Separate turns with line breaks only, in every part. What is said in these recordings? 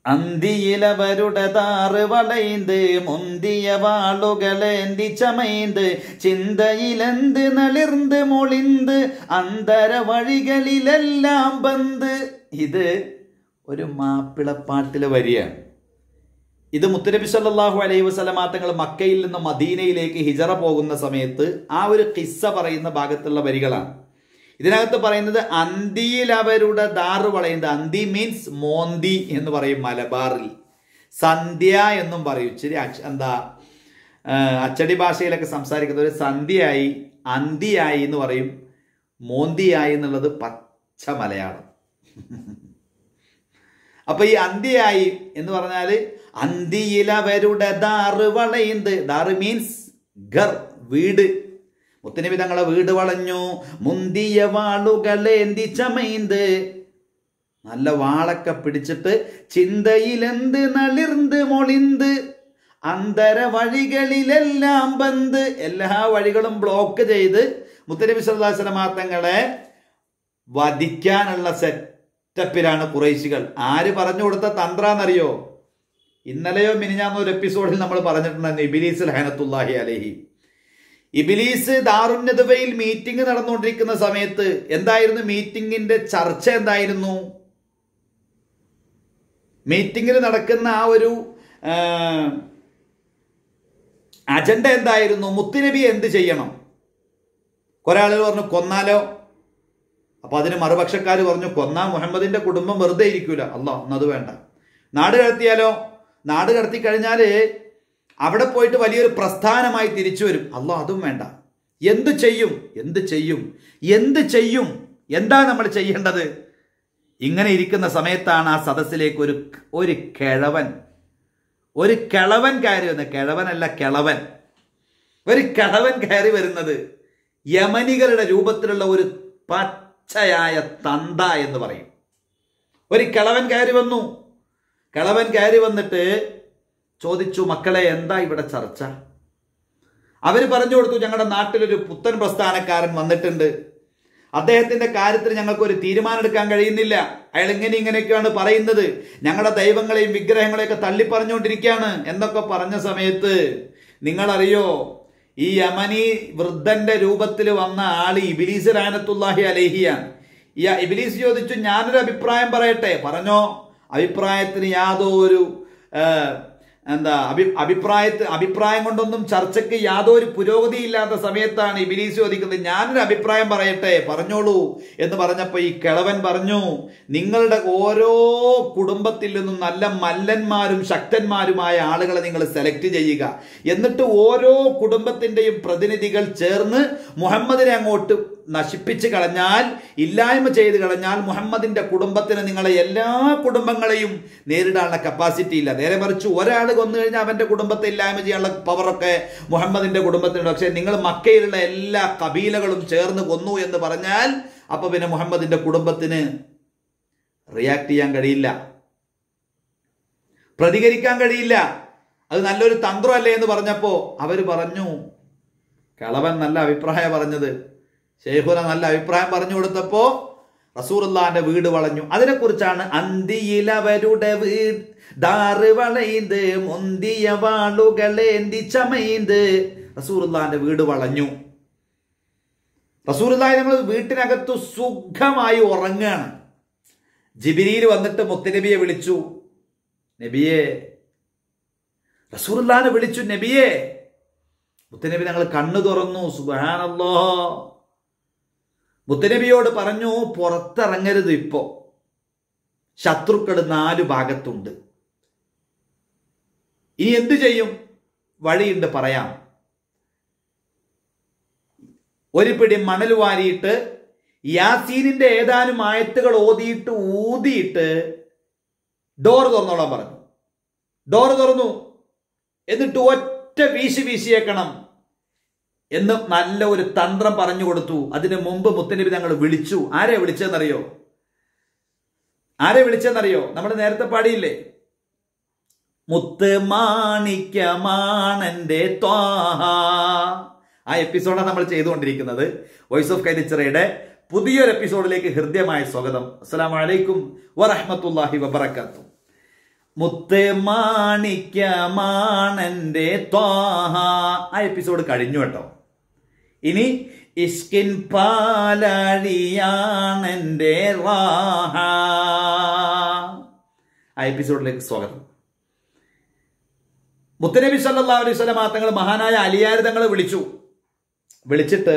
അന്തിയിലവരുടെ താറ് വളൈந்து മുന്തിയ വാളുകളേന്തി ചമൈந்து ചിന്തയിലെന്ത് നളിർന്ന് മൊളിന്ത് അന്തര വഴികളിലെല്ലാം ബന്ദ് ഇത് ഒരു മാപ്പിളപ്പാട്ടിലെ വരിയാണ് ഇത് മുത്തുനബി സല്ലല്ലാഹു അലൈഹി വസല്ലമ തങ്ങൾ മക്കയിൽ നിന്ന് മദീനയിലേക്ക് ഹിജറ പോകുന്ന സമയത്ത് ആ ഒരു കിസ്സ പറയുന്ന ഭാഗത്തുള്ള വരികളാണ് ഇതിനകത്ത് പറയുന്നത് അന്തിയിൽ അവരുടെ ദാറ് വളയുന്നത് അന്തി മീൻസ് മോന്തി എന്ന് പറയും മലബാറിൽ സന്ധ്യ എന്നും പറയും ഇച്ചിരി അക്ഷ- എന്താ ആ, അച്ചടി ഭാഷയിലൊക്കെ സംസാരിക്കുന്ന ഒരു സന്ധ്യയായി അന്തിയായി എന്ന് പറയും മോന്തിയായി എന്നുള്ളത് പച്ച മലയാളം അപ്പൊ ഈ അന്തിയായി എന്ന് പറഞ്ഞാല് അന്തിയിലവരുടെ ദാറ് വളയുന്നത് ദാറ് മീൻസ് ഗർ വീട് മുത്തനബി തങ്ങളെ വീട് വളഞ്ഞു മുന്തിയ വാളുകളേന്തി ചമൈന്ത് നല്ല വാളൊക്കെ പിടിച്ചിട്ട് ചിന്തയിലെന്ത് നളിർന്ന് മൊളിന്ത് അന്തര വഴികളിലെല്ലാം ബന്ദ് എല്ലാ വഴികളും ബ്ലോക്ക് ചെയ്ത് മുത്തനബി സല്ലാസ്ലമാ തങ്ങളെ വധിക്കാനുള്ള സെറ്റപ്പിലാണ് കുറേശികൾ ആര് പറഞ്ഞു കൊടുത്ത തന്ത്രാന്നറിയോ ഇന്നലെയോ മിനിഞ്ഞാന്നോ ഒരു എപ്പിസോഡിൽ നമ്മൾ പറഞ്ഞിട്ടുണ്ടായിരുന്നു ഇബിലീസ് ലഹനത്തുല്ലാഹി അലഹി ഇബിലീസ് ദാറുന്നതുവയിൽ മീറ്റിംഗ് നടന്നുകൊണ്ടിരിക്കുന്ന സമയത്ത് എന്തായിരുന്നു മീറ്റിംഗിന്റെ ചർച്ച എന്തായിരുന്നു മീറ്റിംഗിൽ നടക്കുന്ന ആ ഒരു ആ, അജണ്ട എന്തായിരുന്നു മുത്തുനബി എന്ത് ചെയ്യണം കുറെ ആളുകൾ പറഞ്ഞു കൊന്നാലോ അപ്പൊ അതിന് മറുപക്ഷക്കാർ പറഞ്ഞു കൊന്നാ മുഹമ്മദിന്റെ കുടുംബം വെറുതെ ഇരിക്കൂല അല്ല അത് വേണ്ട നാട് കടത്തിയാലോ നാട് കടത്തി കഴിഞ്ഞാല് അവിടെ പോയിട്ട് വലിയൊരു പ്രസ്ഥാനമായി തിരിച്ചു വരും അല്ല അതും വേണ്ട എന്ത് ചെയ്യും എന്ത് ചെയ്യും എന്ത് ചെയ്യും എന്താ നമ്മൾ ചെയ്യേണ്ടത് ഇങ്ങനെ ഇരിക്കുന്ന സമയത്താണ് ആ സദസ്സിലേക്ക് ഒരു ഒരു കിഴവൻ ഒരു കിളവൻ കയറി വന്നത് കിഴവനല്ല കിളവൻ ഒരു കിളവൻ കയറി വരുന്നത് യമനികളുടെ രൂപത്തിലുള്ള ഒരു പച്ചയായ തന്ത എന്ന് പറയും ഒരു കിളവൻ കയറി വന്നു കിളവൻ കയറി വന്നിട്ട് ചോദിച്ചു മക്കളെ എന്താ ഇവിടെ ചർച്ച അവര് പറഞ്ഞു കൊടുത്തു ഞങ്ങളുടെ നാട്ടിലൊരു പുത്തൻ പ്രസ്ഥാനക്കാരൻ വന്നിട്ടുണ്ട് അദ്ദേഹത്തിന്റെ കാര്യത്തിൽ ഞങ്ങൾക്ക് ഒരു തീരുമാനം എടുക്കാൻ കഴിയുന്നില്ല അയാൾ ഇങ്ങനെ ഇങ്ങനെയൊക്കെയാണ് പറയുന്നത് ഞങ്ങളുടെ ദൈവങ്ങളെയും വിഗ്രഹങ്ങളെയൊക്കെ തള്ളി പറഞ്ഞുകൊണ്ടിരിക്കുകയാണ് എന്നൊക്കെ പറഞ്ഞ സമയത്ത് നിങ്ങളറിയോ ഈ യമനി വൃദ്ധന്റെ രൂപത്തിൽ വന്ന ആള് ഇബിലീസ് റാനത്തുല്ലാഹി അലേഹിയാണ് ഈ ഇബിലീസ് ചോദിച്ചു ഞാനൊരു അഭിപ്രായം പറയട്ടെ പറഞ്ഞോ അഭിപ്രായത്തിന് യാതൊരു ആ, എന്താ അഭി അഭിപ്രായത്തിൽ അഭിപ്രായം കൊണ്ടൊന്നും ചർച്ചയ്ക്ക് യാതൊരു പുരോഗതിയില്ലാത്ത സമയത്താണ് ഇബിലീസ് ചോദിക്കുന്നത് ഞാനൊരു അഭിപ്രായം പറയട്ടെ പറഞ്ഞോളൂ എന്ന് പറഞ്ഞപ്പോൾ ഈ കിളവൻ പറഞ്ഞു നിങ്ങളുടെ ഓരോ കുടുംബത്തിൽ നിന്നും നല്ല മല്ലന്മാരും ശക്തന്മാരുമായ ആളുകളെ നിങ്ങൾ സെലക്ട് ചെയ്യുക എന്നിട്ട് ഓരോ കുടുംബത്തിന്റെയും പ്രതിനിധികൾ ചേർന്ന് മുഹമ്മദിനെ അങ്ങോട്ട് നശിപ്പിച്ച് കളഞ്ഞാൽ ഇല്ലായ്മ ചെയ്ത് കളഞ്ഞാൽ മുഹമ്മദിന്റെ കുടുംബത്തിന് നിങ്ങളെ എല്ലാ കുടുംബങ്ങളെയും നേരിടാനുള്ള കപ്പാസിറ്റി ഇല്ല നേരെ മറിച്ച് ഒരാൾ കൊന്നു കഴിഞ്ഞാൽ അവന്റെ കുടുംബത്തെ ഇല്ലായ്മ ചെയ്യാനുള്ള പവറൊക്കെ മുഹമ്മദിന്റെ കുടുംബത്തിനുണ്ട് പക്ഷെ നിങ്ങൾ മക്കയിലുള്ള എല്ലാ കബീലകളും ചേർന്ന് കൊന്നു എന്ന് പറഞ്ഞാൽ അപ്പൊ പിന്നെ മുഹമ്മദിന്റെ കുടുംബത്തിന് റിയാക്ട് ചെയ്യാൻ കഴിയില്ല പ്രതികരിക്കാൻ കഴിയില്ല അത് നല്ലൊരു തന്ത്രമല്ലേ എന്ന് പറഞ്ഞപ്പോ അവര് പറഞ്ഞു കളവൻ നല്ല അഭിപ്രായം പറഞ്ഞത് ഷെയ്ഖുന നല്ല അഭിപ്രായം പറഞ്ഞു കൊടുത്തപ്പോ റസൂറുല്ലാന്റെ വീട് വളഞ്ഞു അതിനെക്കുറിച്ചാണ് അന്തിയിലവരുടെ വീട് ദാറ് വളയിന്ത് മുന്തിയ വാളുകളേന്തി ചമയിന്ത് റസൂറുല്ലാന്റെ വീട് വളഞ്ഞു റസൂറുല്ലായി നമ്മൾ വീട്ടിനകത്തു സുഖമായി ഉറങ്ങുകയാണ് ജിബിരിയിൽ വന്നിട്ട് മുത്തുനബിയെ വിളിച്ചു നബിയെ റസൂറുല്ലാനെ വിളിച്ചു നബിയെ മുത്തനബി ഞങ്ങൾ കണ്ണു തുറന്നു സുബാനല്ലോ മുത്തനബിയോട് പറഞ്ഞു പുറത്തിറങ്ങരുത് ഇപ്പോ ശത്രുക്കൾ നാലു ഭാഗത്തുണ്ട് ഇനി എന്തു ചെയ്യും വഴിയുണ്ട് പറയാം ഒരു പിടി മണൽ വാരിയിട്ട് യാസീനിന്റെ ഏതാനും ആയത്തുകൾ ഓതിയിട്ട് ഊതിയിട്ട് ഡോർ തുറന്നോളാൻ പറഞ്ഞു ഡോർ തുറന്നു എന്നിട്ട് ഒറ്റ വീശി വീശിയേക്കണം എന്ന് നല്ല ഒരു തന്ത്രം പറഞ്ഞു കൊടുത്തു അതിനു മുമ്പ് മുത്തനബി ഞങ്ങൾ വിളിച്ചു ആരെ വിളിച്ചെന്നറിയോ ആരെ വിളിച്ചെന്നറിയോ നമ്മൾ നേരത്തെ പാടിയില്ലേ മുത്ത് മാണിക്യമാണെന്റെ ത്വാഹ ആ എപ്പിസോഡാണ് നമ്മൾ ചെയ്തുകൊണ്ടിരിക്കുന്നത് വോയിസ് ഓഫ് കൈലിച്ചറയുടെ പുതിയൊരു എപ്പിസോഡിലേക്ക് ഹൃദ്യമായ സ്വാഗതം അസ്സലാമു അലൈക്കും വറഹ്മത്തുള്ളാഹി വബറകാതുഹു മുത്ത് മാണിക്യമാണെന്റെ ത്വാഹ ആ എപ്പിസോഡ് കഴിഞ്ഞു കേട്ടോ ഇനി ഇസ്കിൻ പാലാഴിയാണെന്റെ റാഹ ആ എപ്പിസോഡിലേക്ക് സ്വാഗതം മുത്തനബി സല്ലാ അലൈഹി സ്വലം തങ്ങൾ മഹാനായ അലിയാർ തങ്ങളെ വിളിച്ചു വിളിച്ചിട്ട്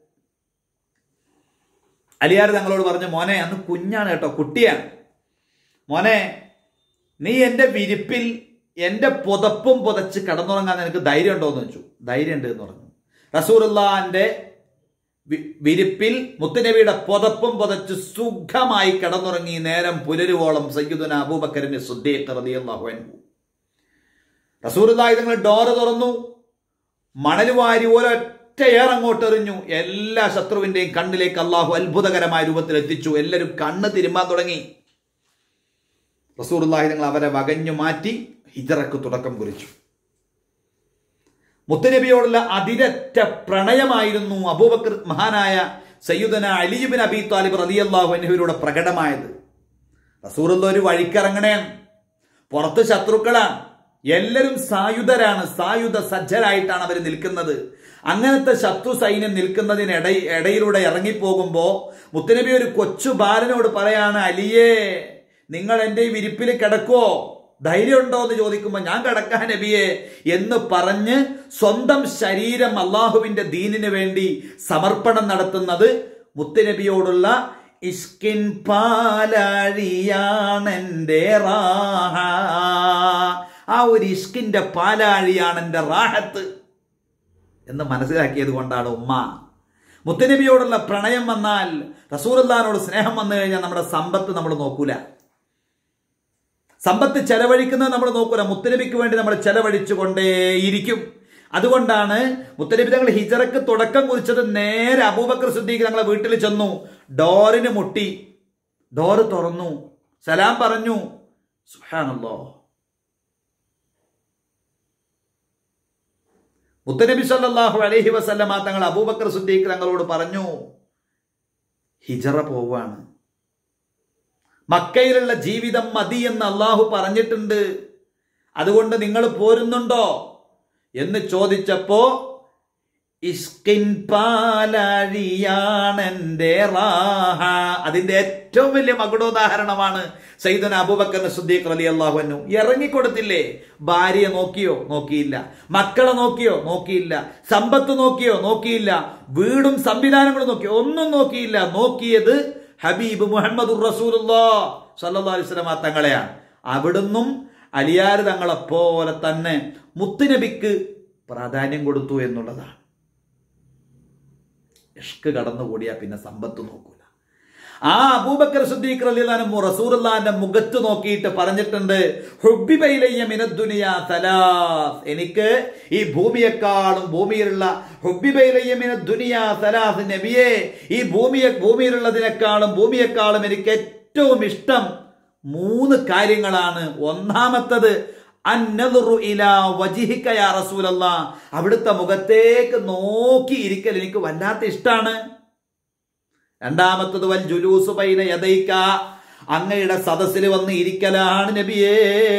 അലിയാർ തങ്ങളോട് പറഞ്ഞു മോനെ അന്ന് കുഞ്ഞാണ് കേട്ടോ കുട്ടിയാണ് മോനെ നീ എൻ്റെ വിരിപ്പിൽ എൻ്റെ പുതപ്പും പുതച്ച് കടന്നുറങ്ങാൻ നിനക്ക് ധൈര്യം ഉണ്ടോ എന്ന് വെച്ചു ധൈര്യം ഉണ്ട് എന്ന് പറഞ്ഞു റസൂറുല്ലാന്റെ വിരിപ്പിൽ മുത്തുനബിയുടെ പുതപ്പും പുതച്ച് സുഖമായി കിടന്നുറങ്ങി നേരം പുലരുവോളം സയ്യിദുന അബൂബക്കറിന്റെ സുദ്ദീഖ് റളിയല്ലാഹു അൻഹു റസൂറുല്ലാഹി തങ്ങൾ ഡോറ് തുറന്നു മണൽ വാരി ഒരൊറ്റ ഏറങ്ങോട്ട് എറിഞ്ഞു എല്ലാ ശത്രുവിന്റെയും കണ്ണിലേക്ക് അള്ളാഹു അത്ഭുതകരമായ രൂപത്തിൽ എത്തിച്ചു എല്ലാവരും കണ്ണ് തിരുമ്പാൻ തുടങ്ങി റസൂറുല്ലാഹി തങ്ങൾ അവരെ വകഞ്ഞു മാറ്റി ഹിജറക്ക് തുടക്കം കുറിച്ചു മുത്തനബിയോടുള്ള അതിരറ്റ പ്രണയമായിരുന്നു അബൂബക്കർ മഹാനായ സയ്യുദന അലിയുബിൻ അബി താലിബ് റലിയല്ലാഹു അൻഹുവിലൂടെ പ്രകടമായത് റസൂറുള്ള ഒരു വഴിക്കിറങ്ങണേ പുറത്ത് ശത്രുക്കളാണ് എല്ലാവരും സായുധരാണ് സായുധ സജ്ജരായിട്ടാണ് അവർ നിൽക്കുന്നത് അങ്ങനത്തെ ശത്രു സൈന്യം നിൽക്കുന്നതിന് ഇട ഇടയിലൂടെ ഇറങ്ങിപ്പോകുമ്പോ മുത്തനബി ഒരു കൊച്ചു ബാലനോട് പറയാണ് അലിയേ നിങ്ങൾ എൻ്റെ ഈ വിരിപ്പിൽ കിടക്കുവോ ധൈര്യമുണ്ടോ എന്ന് ചോദിക്കുമ്പോൾ ഞാൻ കിടക്കാൻ നബിയെ എന്ന് പറഞ്ഞ് സ്വന്തം ശരീരം അള്ളാഹുവിന്റെ ദീനിന് വേണ്ടി സമർപ്പണം നടത്തുന്നത് മുത്തുനബിയോടുള്ള ഇഷ്കിൻ പാലാഴിയാണെന്റെ റാഹ ആ ഒരു ഇഷ്കിന്റെ പാലാഴിയാണ് എൻ്റെ റാഹത്ത് എന്ന് മനസ്സിലാക്കിയത് കൊണ്ടാണ് ഉമ്മ മുത്തനബിയോടുള്ള പ്രണയം വന്നാൽ റസൂറുല്ലാനോട് സ്നേഹം വന്നു കഴിഞ്ഞാൽ നമ്മുടെ സമ്പത്ത് നമ്മൾ നോക്കൂല സമ്പത്ത് ചെലവഴിക്കുന്നത് നമ്മൾ നോക്കൂല മുത്തനബിക്ക് വേണ്ടി നമ്മൾ ചെലവഴിച്ചു കൊണ്ടേയിരിക്കും അതുകൊണ്ടാണ് മുത്തനബി തങ്ങൾ ഹിജറക്ക് തുടക്കം കുറിച്ചത് നേരെ അബൂബക്കർ സിദ്ദീഖ് തങ്ങളെ വീട്ടിൽ ചെന്നു ഡോറിന് മുട്ടി ഡോറ് തുറന്നു സലാം പറഞ്ഞു സുഹാനല്ലോ മുത്തനബി സല്ലാഹു അലഹി വസല്ലമ തങ്ങൾ അബൂബക്കർ സിദ്ദീഖ് തങ്ങളോട് പറഞ്ഞു ഹിജറ പോവാണ് മക്കയിലുള്ള ജീവിതം മതി എന്ന് അള്ളാഹു പറഞ്ഞിട്ടുണ്ട് അതുകൊണ്ട് നിങ്ങൾ പോരുന്നുണ്ടോ എന്ന് ചോദിച്ചപ്പോ ഇഷ്കിൻ പാലാഴിയാണെന്റെ റാഹ അതിന്റെ ഏറ്റവും വലിയ മകുടോദാഹരണമാണ് സൈദന അബൂബക്കറിന് സുദ്ദീഖ് അലി അള്ളാഹുനു ഇറങ്ങിക്കൊടുത്തില്ലേ ഭാര്യയെ നോക്കിയോ നോക്കിയില്ല മക്കളെ നോക്കിയോ നോക്കിയില്ല സമ്പത്ത് നോക്കിയോ നോക്കിയില്ല വീടും സംവിധാനങ്ങളും നോക്കിയോ ഒന്നും നോക്കിയില്ല നോക്കിയത് ഹബീബ് മുഹമ്മദ് റസൂലുല്ലാ സല്ലാ അലിസ്ലാം തങ്ങളെയാണ് അവിടുന്നും അലിയാർ തങ്ങളെ പോലെ തന്നെ മുത്തുനബിക്ക് പ്രാധാന്യം കൊടുത്തു എന്നുള്ളതാണ് ഇഷ്ക് കടന്നുകൂടിയാ പിന്നെ സമ്പത്ത് നോക്കൂല ആ അബൂബക്കർ സുദ്ദീഖ് റലിലാനും റസൂറുല്ലാന്റെ മുഖത്ത് നോക്കിയിട്ട് പറഞ്ഞിട്ടുണ്ട് ഹുബിബൈലയ്യ മിനദ്ദുനിയ സലാസ് എനിക്ക് ഈ ഭൂമിയെക്കാളും ഭൂമിയിലുള്ള ഹുബിബൈലയ്യ മിനദ്ദുനിയ സലാസ് നബിയെ ഈ ഭൂമിയെ ഭൂമിയിലുള്ളതിനേക്കാളും ഭൂമിയെക്കാളും എനിക്ക് ഏറ്റവും ഇഷ്ടം മൂന്ന് കാര്യങ്ങളാണ് ഒന്നാമത്തത് അവിടുത്തെ മുഖത്തേക്ക് നോക്കി ഇരിക്കൽ എനിക്ക് വല്ലാത്ത ഇഷ്ടാണ് രണ്ടാമത്തത് വൽ ജുലൂസ് പൈന യദൈക്ക അങ്ങയുടെ സദസ്സിൽ വന്ന് ഇരിക്കലാണ് നബിയേ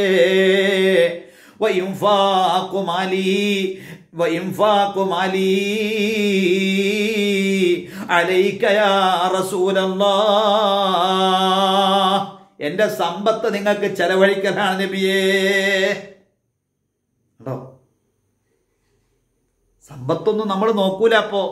വയിംഫാക്കുമാലി വയിംഫാക്കുമാലി അലൈക്ക യാ റസൂലല്ലാഹ് എന്റെ സമ്പത്ത് നിങ്ങൾക്ക് ചെലവഴിക്കലാണ് നബിയേ കേട്ടോ സമ്പത്തൊന്നും നമ്മൾ നോക്കൂല അപ്പോ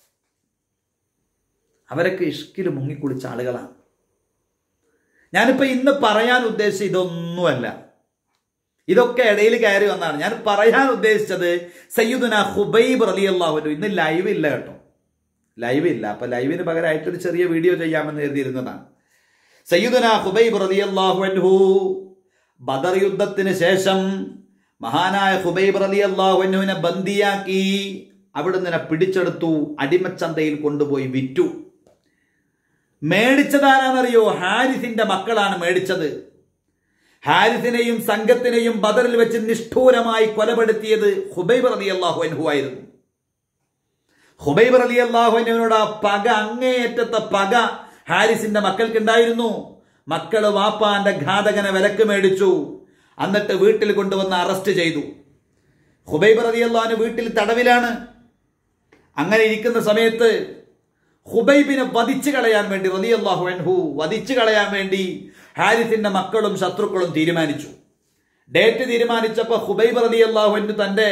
അവരൊക്കെ ഇഷ്കിൽ മുങ്ങിക്കുളിച്ച ആളുകളാണ് ഞാനിപ്പോ ഇന്ന് പറയാൻ ഉദ്ദേശിച്ച ഇതൊന്നുമല്ല ഇതൊക്കെ ഇടയിൽ കയറി വന്നാണ് ഞാൻ പറയാൻ ഉദ്ദേശിച്ചത് സയ്യുദന ഹുബൈബ് റലി അള്ളാഹുലു ഇന്ന് ലൈവ് ഇല്ല കേട്ടോ ലൈവ് ഇല്ല അപ്പൊ ലൈവിന് പകരമായിട്ടൊരു ചെറിയ വീഡിയോ ചെയ്യാമെന്ന് കരുതിയിരുന്നതാണ് സയ്യുദന ഹുബൈബ് റളിയല്ലാഹു അൻഹു ബദർ യുദ്ധത്തിന് ശേഷം മഹാനായ ഹുബൈബ് റളിയല്ലാഹു അൻഹുവിനെ ബന്ദിയാക്കി അവിടുന്ന് പിടിച്ചെടുത്തു അടിമച്ചന്തയിൽ കൊണ്ടുപോയി വിറ്റു മേടിച്ചതാരാന്നറിയോ ഹാരിസിന്റെ മക്കളാണ് മേടിച്ചത് ഹാരിസിനെയും സംഘത്തിനെയും ബദറിൽ വെച്ച് നിഷ്ഠൂരമായി കൊലപ്പെടുത്തിയത് ഹുബൈബ് റളിയല്ലാഹു അൻഹു ആയിരുന്നു ഹുബൈബ് റളിയല്ലാഹു അൻഹുവിനോട് ആ പക അങ്ങേയറ്റത്തെ പക ഹാരിസിന്റെ മക്കൾക്ക് ഉണ്ടായിരുന്നു മക്കള് വാപ്പാന്റെ ഘാതകനെ വിലക്ക് മേടിച്ചു എന്നിട്ട് വീട്ടിൽ കൊണ്ടുവന്ന് അറസ്റ്റ് ചെയ്തു ഹുബൈബ് റളിയല്ലാഹു വീട്ടിൽ തടവിലാണ് അങ്ങനെ ഇരിക്കുന്ന സമയത്ത് ഹുബൈബിനെ വധിച്ചു കളയാൻ വേണ്ടി റളിയല്ലാഹു അൻഹു വധിച്ചു കളയാൻ വേണ്ടി ഹാരിസിന്റെ മക്കളും ശത്രുക്കളും തീരുമാനിച്ചു ഡേറ്റ് തീരുമാനിച്ചപ്പോൾ ഹുബൈബ് റളിയല്ലാഹു അൻഹു തന്റെ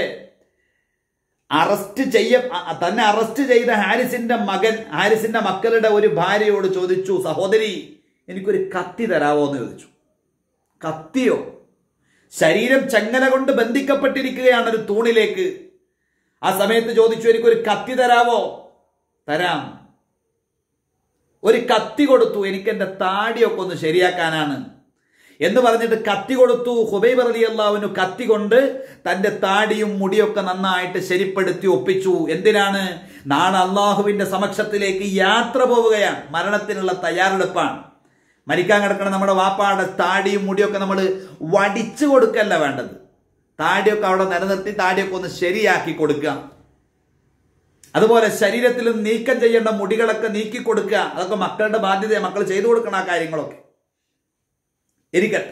അറസ്റ്റ് ചെയ്യ അ- തന്നെ അറസ്റ്റ് ചെയ്ത ഹാരിസിന്റെ മകൻ ഹാരിസിന്റെ മക്കളുടെ ഒരു ഭാര്യയോട് ചോദിച്ചു സഹോദരി എനിക്കൊരു കത്തി തരാവോ എന്ന് ചോദിച്ചു കത്തിയോ ശരീരം ചങ്ങല കൊണ്ട് ബന്ധിക്കപ്പെട്ടിരിക്കുകയാണ് ഒരു തൂണിലേക്ക് ആ സമയത്ത് ചോദിച്ചു എനിക്കൊരു കത്തി തരാവോ തരാം ഒരു കത്തി കൊടുത്തു എനിക്ക് എന്റെ താടിയൊക്കെ ഒന്ന് ശരിയാക്കാനാണ് എന്ന് പറഞ്ഞിട്ട് കത്തി കൊടുത്തു ഹുബൈബ് അലി അള്ളാഹുവിന് കത്തി കൊണ്ട് തന്റെ താടിയും മുടിയൊക്കെ നന്നായിട്ട് ശരിപ്പെടുത്തി ഒപ്പിച്ചു എന്തിനാണ് നാളെ അള്ളാഹുവിന്റെ സമക്ഷത്തിലേക്ക് യാത്ര പോവുകയാണ് മരണത്തിനുള്ള തയ്യാറെടുപ്പാണ് മരിക്കാൻ കിടക്കുന്ന നമ്മുടെ വാപ്പാടെ താടിയും മുടിയൊക്കെ നമ്മൾ വടിച്ചു കൊടുക്കല്ല വേണ്ടത് താടിയൊക്കെ അവിടെ നിലനിർത്തി താടിയൊക്കെ ഒന്ന് ശരിയാക്കി കൊടുക്കുക അതുപോലെ ശരീരത്തിലും നീക്കം ചെയ്യേണ്ട മുടികളൊക്കെ നീക്കി കൊടുക്കുക അതൊക്കെ മക്കളുടെ ബാധ്യതയാണ് മക്കൾ ചെയ്തു കൊടുക്കണം ആ കാര്യങ്ങളൊക്കെ ഇരിക്കട്ടെ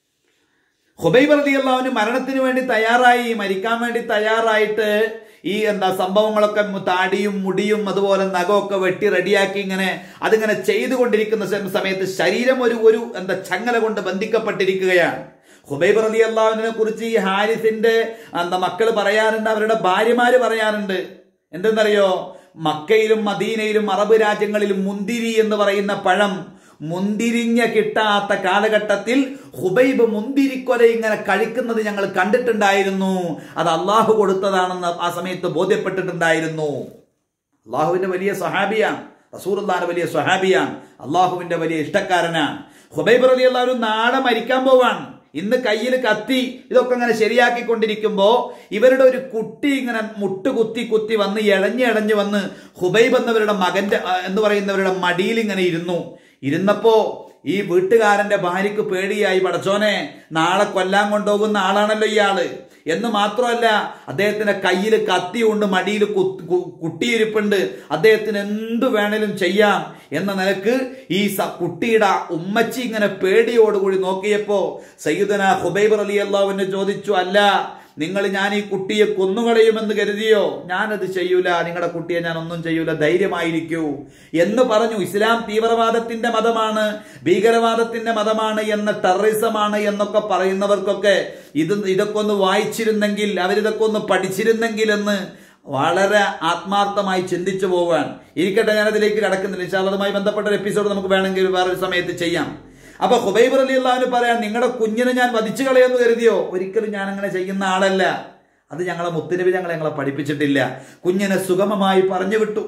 ഹുബൈബ് റതി അള്ളാഹുവിന് മരണത്തിന് വേണ്ടി തയ്യാറായി മരിക്കാൻ വേണ്ടി തയ്യാറായിട്ട് ഈ എന്താ സംഭവങ്ങളൊക്കെ മു- താടിയും മുടിയും അതുപോലെ നഖമൊക്കെ വെട്ടി റെഡിയാക്കി ഇങ്ങനെ അതിങ്ങനെ ചെയ്തുകൊണ്ടിരിക്കുന്ന സ- സമയത്ത് ശരീരം ഒരു ഒരു എന്താ ചങ്ങല കൊണ്ട് ബന്ധിക്കപ്പെട്ടിരിക്കുകയാണ് ഹുബൈബ് റതി അള്ളാഹുവിനെ കുറിച്ച് ഈ ഹാരിസിന്റെ എന്താ മക്കൾ പറയാറുണ്ട് അവരുടെ ഭാര്യമാര് പറയാറുണ്ട് എന്തെന്നറിയോ മക്കയിലും മദീനയിലും അറബ് രാജ്യങ്ങളിലും മുന്തിരി എന്ന് പറയുന്ന പഴം മുന്തിരിഞ്ഞ കിട്ടാത്ത കാലഘട്ടത്തിൽ ഹുബൈബ് മുന്തിരിക്കൊല ഇങ്ങനെ കഴിക്കുന്നത് ഞങ്ങൾ കണ്ടിട്ടുണ്ടായിരുന്നു അത് അള്ളാഹു കൊടുത്തതാണെന്ന് ആ സമയത്ത് ബോധ്യപ്പെട്ടിട്ടുണ്ടായിരുന്നു അള്ളാഹുവിന്റെ വലിയ സഹാബിയാണ് റസൂറുല്ലാന്റെ വലിയ സ്വഹാബിയാണ് അള്ളാഹുവിന്റെ വലിയ ഇഷ്ടക്കാരനാണ് ഹുബൈബ് റലി അള്ളാഹു നാളെ മരിക്കാൻ പോവാണ് ഇന്ന് കയ്യിൽ കത്തി ഇതൊക്കെ ഇങ്ങനെ ശരിയാക്കിക്കൊണ്ടിരിക്കുമ്പോ ഇവരുടെ ഒരു കുട്ടി ഇങ്ങനെ മുട്ട് കുത്തി കുത്തി വന്ന് ഇഴഞ്ഞ് ഇഴഞ്ഞ് വന്ന് ഹുബൈബ് എന്നവരുടെ മകന്റെ ആ, എന്ന് പറയുന്നവരുടെ മടിയിൽ ഇങ്ങനെ ഇരുന്നു ഇരുന്നപ്പോ ഈ വീട്ടുകാരന്റെ ഭാര്യക്ക് പേടിയായി പടച്ചോനെ നാളെ കൊല്ലാൻ കൊണ്ടുപോകുന്ന ആളാണല്ലോ ഇയാള് എന്ന് മാത്രമല്ല അദ്ദേഹത്തിന്റെ കയ്യിൽ കത്തിയുണ്ട് മടിയിൽ കുത്ത്- കു- കുട്ടിയിരിപ്പുണ്ട് അദ്ദേഹത്തിന് എന്തു വേണേലും ചെയ്യാം എന്ന നിലക്ക് ഈ സ- കുട്ടിയുടെ ഉമ്മച്ചി ഇങ്ങനെ പേടിയോടുകൂടി നോക്കിയപ്പോ സയ്യിദന ഹുബൈബ് അലി അള്ളാഹുവിനെ ചോദിച്ചു അല്ല നിങ്ങൾ ഞാൻ ഈ കുട്ടിയെ കൊന്നുകളയുമെന്ന് കരുതിയോ ഞാനത് ചെയ്യൂല നിങ്ങളുടെ കുട്ടിയെ ഞാൻ ഒന്നും ചെയ്യൂല ധൈര്യമായിരിക്കൂ എന്ന് പറഞ്ഞു ഇസ്ലാം തീവ്രവാദത്തിന്റെ മതമാണ് ഭീകരവാദത്തിന്റെ മതമാണ് എന്ന ടെററിസമാണ് എന്നൊക്കെ പറയുന്നവർക്കൊക്കെ ഇത് ഇതൊക്കെ ഒന്ന് വായിച്ചിരുന്നെങ്കിൽ അവരിതൊക്കെ ഒന്ന് പഠിച്ചിരുന്നെങ്കിൽ എന്ന് വളരെ ആത്മാർത്ഥമായി ചിന്തിച്ചു പോവാൻ ഇരിക്കട്ടെ ഞാനതിലേക്ക് കടക്കുന്നില്ല ഇൻഷാ അല്ലാ അതുമായി ബന്ധപ്പെട്ട ഒരു എപ്പിസോഡ് നമുക്ക് വേണമെങ്കിൽ വേറൊരു സമയത്ത് ചെയ്യാം അപ്പൊ ഹുബൈബ് അലി അള്ളഹാന് പറയാൻ നിങ്ങളുടെ കുഞ്ഞിനെ ഞാൻ വധിച്ചു കളയെന്ന് കരുതിയോ ഒരിക്കലും ഞാൻ അങ്ങനെ ചെയ്യുന്ന ആളല്ല അത് ഞങ്ങളെ മുത്തുനബി ഞങ്ങളെ ഞങ്ങളെ പഠിപ്പിച്ചിട്ടില്ല കുഞ്ഞിനെ സുഗമമായി പറഞ്ഞു വിട്ടു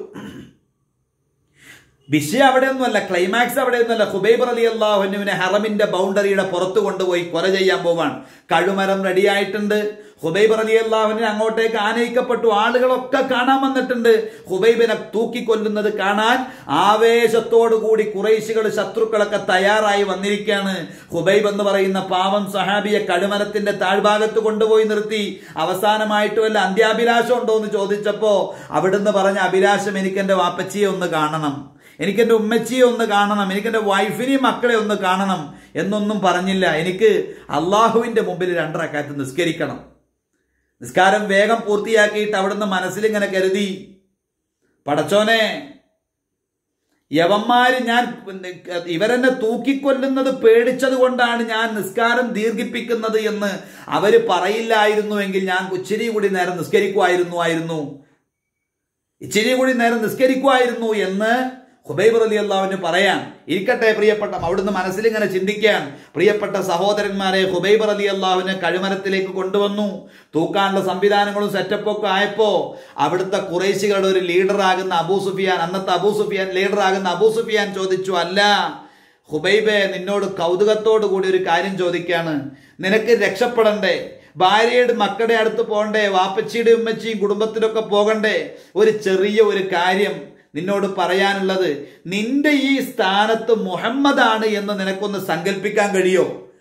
വിഷയം അവിടെയൊന്നുമല്ല ക്ലൈമാക്സ് അവിടെയൊന്നുമല്ല ഹുബൈബ് അലി അള്ളാഹുനുവിനെ ഹറമിന്റെ ബൗണ്ടറിയുടെ പുറത്ത് കൊണ്ടുപോയി കൊല ചെയ്യാൻ പോവാണ് കഴുമരം റെഡിയായിട്ടുണ്ട് ഹുബൈബ് അലി അള്ളാഹുവിനെ അങ്ങോട്ടേക്ക് ആനയിക്കപ്പെട്ടു ആളുകളൊക്കെ കാണാൻ വന്നിട്ടുണ്ട് ഹുബൈബിനെ തൂക്കിക്കൊല്ലുന്നത് കാണാൻ ആവേശത്തോടു കൂടി കുറേശികൾ ശത്രുക്കളൊക്കെ തയ്യാറായി വന്നിരിക്കുകയാണ് ഹുബൈബ് എന്ന് പറയുന്ന പാവം സഹാബിയെ കഴുമരത്തിന്റെ താഴ്ഭാഗത്ത് കൊണ്ടുപോയി നിർത്തി അവസാനമായിട്ട് വല്ല അന്ത്യാഭിലാഷം ഉണ്ടോ എന്ന് ചോദിച്ചപ്പോ അവിടുന്ന് പറഞ്ഞ അഭിലാഷം എനിക്ക് എന്റെ വാപ്പച്ചിയെ ഒന്ന് കാണണം എനിക്ക് എൻ്റെ ഉമ്മച്ചിയെ ഒന്ന് കാണണം എനിക്ക് എൻ്റെ വൈഫിനെയും മക്കളെ ഒന്ന് കാണണം എന്നൊന്നും പറഞ്ഞില്ല എനിക്ക് അള്ളാഹുവിന്റെ മുമ്പിൽ രണ്ടരക്കാലത്ത് നിസ്കരിക്കണം നിസ്കാരം വേഗം പൂർത്തിയാക്കിയിട്ട് അവിടുന്ന് മനസ്സിലിങ്ങനെ കരുതി പടച്ചോനെ യവന്മാര് ഞാൻ ഇവരെന്നെ തൂക്കിക്കൊല്ലുന്നത് പേടിച്ചത് കൊണ്ടാണ് ഞാൻ നിസ്കാരം ദീർഘിപ്പിക്കുന്നത് എന്ന് അവര് പറയില്ലായിരുന്നുവെങ്കിൽ ഞാൻ ഇച്ചിരി കൂടി നേരം നിസ്കരിക്കുമായിരുന്നു ആയിരുന്നു ഇച്ചിരി കൂടി നേരം നിസ്കരിക്കുമായിരുന്നു എന്ന് ഹുബൈബ് അലി അള്ളാഹുവിന് പറയാൻ ഇരിക്കട്ടെ പ്രിയപ്പെട്ട അവിടുന്ന് മനസ്സിലിങ്ങനെ ചിന്തിക്കാൻ പ്രിയപ്പെട്ട സഹോദരന്മാരെ ഹുബൈബ് അലി അള്ളാഹുവിനെ കഴിമരത്തിലേക്ക് കൊണ്ടുവന്നു തൂക്കാനുള്ള സംവിധാനങ്ങളും സെറ്റപ്പും ഒക്കെ ആയപ്പോ അവിടുത്തെ കുറേശികളുടെ ഒരു ലീഡറാകുന്ന അബൂ സുഫിയാൻ അന്നത്തെ അബൂ സുഫിയാൻ ലീഡറാകുന്ന അബൂ സുഫിയാൻ ചോദിച്ചു അല്ല ഹുബൈബെ നിന്നോട് കൗതുകത്തോടു കൂടി ഒരു കാര്യം ചോദിക്കാണ് നിനക്ക് രക്ഷപ്പെടണ്ടേ ഭാര്യയുടെ മക്കളുടെ അടുത്ത് പോകണ്ടേ വാപ്പച്ചിയുടെ ഉമ്മച്ചിയും കുടുംബത്തിലൊക്കെ പോകണ്ടേ ഒരു ചെറിയ ഒരു കാര്യം നിന്നോട് പറയാനുള്ളത് നിന്റെ ഈ സ്ഥാനത്ത് മുഹമ്മദാണ് എന്ന് നിനക്കൊന്ന് സങ്കല്പിക്കാൻ കഴിയോ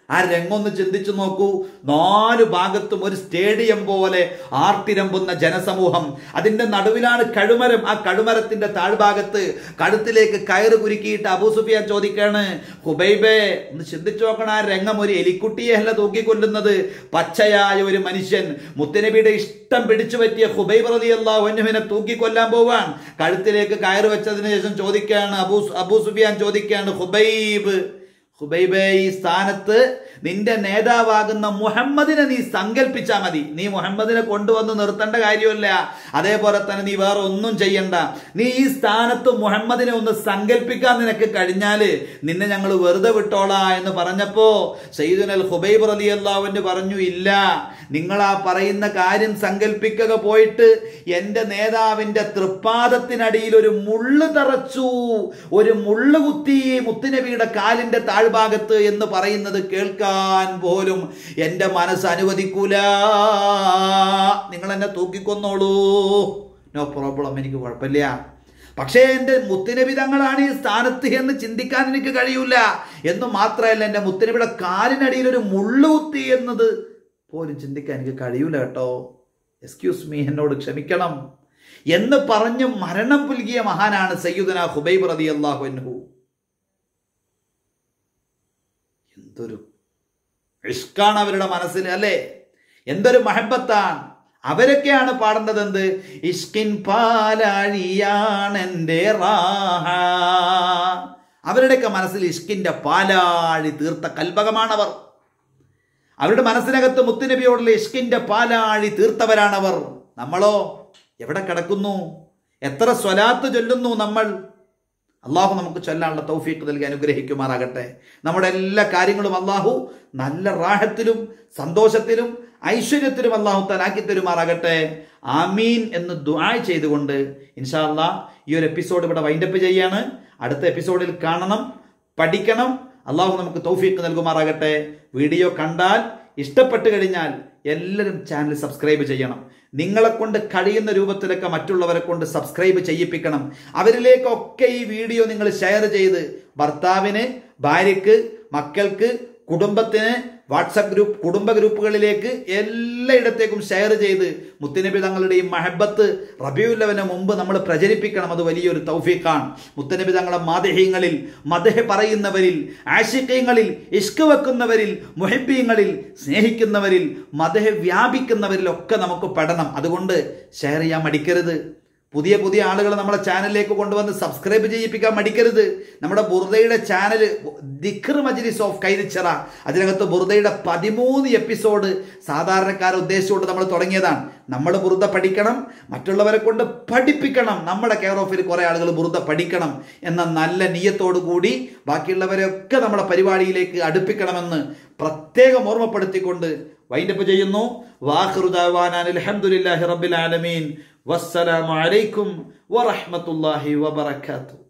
ആ രംഗൊന്ന് ചിന്തിച്ചു നോക്കൂ നാല് ഭാഗത്തും ഒരു സ്റ്റേഡിയം പോലെ ആർത്തിരമ്പുന്ന ജനസമൂഹം അതിന്റെ നടുവിലാണ് കഴുമരം ആ കഴുമരത്തിന്റെ താഴ്ഭാഗത്ത് കഴുത്തിലേക്ക് കയറ് കുരുക്കിയിട്ട് അബൂ സുഫിയാൻ ചോദിക്കാണ് ഹുബൈബേ ഒന്ന് ചിന്തിച്ചു നോക്കണം ആ രംഗം ഒരു എലിക്കുട്ടിയെ അല്ല തൂക്കിക്കൊല്ലുന്നത് പച്ചയായ ഒരു മനുഷ്യൻ മുത്തനബിയുടെ ഇഷ്ടം പിടിച്ചു പറ്റിയ ഹുബൈബ് റതി അള്ളാഹുവിനെ തൂക്കിക്കൊല്ലാൻ പോവാൻ കഴുത്തിലേക്ക് കയറ് വെച്ചതിന് ശേഷം ചോദിക്കുകയാണ് അബൂ അബൂ സുഫിയാൻ ചോദിക്കുകയാണ് ഹുബൈബ് ഹുബൈബേ ഈ സ്ഥാനത്ത് നിന്റെ നേതാവാകുന്ന മുഹമ്മദിനെ നീ സങ്കല്പിച്ചാ മതി നീ മുഹമ്മദിനെ കൊണ്ടുവന്ന് നിർത്തേണ്ട കാര്യമല്ല അതേപോലെ തന്നെ നീ വേറെ ഒന്നും ചെയ്യണ്ട നീ ഈ സ്ഥാനത്ത് മുഹമ്മദിനെ ഒന്ന് സങ്കല്പിക്കാൻ നിനക്ക് കഴിഞ്ഞാല് നിന്നെ ഞങ്ങൾ വെറുതെ വിട്ടോളാ എന്ന് പറഞ്ഞപ്പോ സയ്യിദുൽ ഹുബൈബ് റലി അള്ളാഹുവിന് പറഞ്ഞു ഇല്ല നിങ്ങൾ ആ പറയുന്ന കാര്യം സങ്കല്പിക്കുക പോയിട്ട് എന്റെ നേതാവിന്റെ തൃപ്പാദത്തിനടിയിൽ ഒരു മുള്ള് തറച്ചു ഒരു മുള്ള് കുത്തി മുത്തുനബിയുടെ കാലിന്റെ താഴ്ഭാഗത്ത് എന്ന് പറയുന്നത് കേൾക്കാൻ പോലും എന്റെ മനസ്സ് അനുവദിക്കൂല നിങ്ങൾ എന്നെ തൂക്കിക്കൊന്നോളൂ നോ പ്രോബ്ലം എനിക്ക് കുഴപ്പമില്ല പക്ഷേ എൻ്റെ മുത്തുനബി തങ്ങളാണ് ഈ സ്ഥാനത്ത് എന്ന് ചിന്തിക്കാൻ എനിക്ക് കഴിയൂല എന്ന് മാത്രമല്ല എൻ്റെ മുത്തുനബിയുടെ കാലിനടിയിൽ ഒരു മുള്ളുകുത്തി എന്നത് പോലും ചിന്തിക്കാൻ എനിക്ക് കഴിയൂല കേട്ടോ എക്സ്ക്യൂസ് മീ എന്നോട് ക്ഷമിക്കണം എന്ന് പറഞ്ഞ് മരണം പുൽകിയ മഹാനാണ് സയ്യുദന ഹുബൈബ് റതി അള്ളാഹു അൻഹു എന്തൊരു ഇഷ്കാണ് അവരുടെ മനസ്സിൽ അല്ലേ എന്തൊരു മഹബത്താണ് അവരൊക്കെയാണ് പാടേണ്ടത് എന്ത് ഇഷ്കിൻ പാലാഴിയാണ് എൻ്റെ റാഹ അവരുടെയൊക്കെ മനസ്സിൽ ഇഷ്കിന്റെ പാലാഴി തീർത്ത കൽപകമാണവർ അവരുടെ മനസ്സിനകത്ത് മുത്തുനബിയോടുള്ള ഇഷ്കിന്റെ പാലാഴി തീർത്തവരാണവർ നമ്മളോ എവിടെ കിടക്കുന്നു എത്ര സ്വലാത്ത് ചൊല്ലുന്നു നമ്മൾ അള്ളാഹു നമുക്ക് ചൊല്ലാനുള്ള തൗഫീഖ് നൽകി അനുഗ്രഹിക്കുമാറാകട്ടെ നമ്മുടെ എല്ലാ കാര്യങ്ങളും അള്ളാഹു നല്ല റാഹത്തിലും സന്തോഷത്തിലും ഐശ്വര്യത്തിലും അള്ളാഹു തലാക്കി തരുമാറാകട്ടെ ആമീൻ എന്ന് ദുആ ചെയ്തുകൊണ്ട് ഇൻഷാ അള്ളാഹ് ഈ ഒരു എപ്പിസോഡ് ഇവിടെ വൈൻഡപ്പ് ചെയ്യാണ് അടുത്ത എപ്പിസോഡിൽ കാണണം പഠിക്കണം അള്ളാഹു നമുക്ക് തൗഫീഖ് നൽകുമാറാകട്ടെ വീഡിയോ കണ്ടാൽ ഇഷ്ടപ്പെട്ട് കഴിഞ്ഞാൽ എല്ലാവരും ചാനൽ സബ്സ്ക്രൈബ് ചെയ്യണം നിങ്ങളെ കൊണ്ട് കഴിയുന്ന രൂപത്തിലൊക്കെ മറ്റുള്ളവരെ കൊണ്ട് സബ്സ്ക്രൈബ് ചെയ്യിപ്പിക്കണം അവരിലേക്കൊക്കെ ഈ വീഡിയോ നിങ്ങൾ ഷെയർ ചെയ്ത് ഭർത്താവിന് ഭാര്യയ്ക്ക് മക്കൾക്ക് കുടുംബത്തിന് വാട്സപ്പ് ഗ്രൂപ്പ് കുടുംബ ഗ്രൂപ്പുകളിലേക്ക് എല്ലായിടത്തേക്കും ഷെയർ ചെയ്ത് മുത്തനബി തങ്ങളുടെ ഈ മഹബത്ത് റബിയുല്ലവന് മുമ്പ് നമ്മൾ പ്രചരിപ്പിക്കണം അത് വലിയൊരു തൗഫീഖാണ് മുത്തനബി തങ്ങളെ മാതഹ്യങ്ങളിൽ മദഹ പറയുന്നവരിൽ ആശിക്കയങ്ങളിൽ ഇഷ്ക് വെക്കുന്നവരിൽ മുഹബീങ്ങളിൽ സ്നേഹിക്കുന്നവരിൽ മദഹ വ്യാപിക്കുന്നവരിലൊക്കെ നമുക്ക് പെടണം അതുകൊണ്ട് ഷെയർ ചെയ്യാൻ മടിക്കരുത് പുതിയ പുതിയ ആളുകൾ നമ്മളെ ചാനലിലേക്ക് കൊണ്ടുവന്ന് സബ്സ്ക്രൈബ് ചെയ്യിപ്പിക്കാൻ മടിക്കരുത് നമ്മുടെ ബുർദയുടെ ചാനൽ ദിഖർ മജ്ലിസ് ഓഫ് കൈതിച്ചിറ അതിനകത്ത് ബുർദയുടെ പതിമൂന്ന് എപ്പിസോഡ് സാധാരണക്കാരെ ഉദ്ദേശിച്ചുകൊണ്ട് നമ്മൾ തുടങ്ങിയതാണ് നമ്മൾ ബുർദ പഠിക്കണം മറ്റുള്ളവരെ കൊണ്ട് പഠിപ്പിക്കണം നമ്മുടെ കെയർ ഓഫിൽ കുറെ ആളുകൾ ബുർദ പഠിക്കണം എന്ന നല്ല നീയത്തോടു കൂടി ബാക്കിയുള്ളവരെയൊക്കെ നമ്മുടെ പരിപാടിയിലേക്ക് അടുപ്പിക്കണമെന്ന് പ്രത്യേകം ഓർമ്മപ്പെടുത്തിക്കൊണ്ട് വൈൻഡപ്പ് ചെയ്യുന്നു വാഹൃദാൻ അലഹമുല്ലാഹി റബ്ബിൽ ആലമീൻ വസ്സലാമു അലൈക്കും വറഹ്മത്തുള്ളാഹി വബറകാതുഹു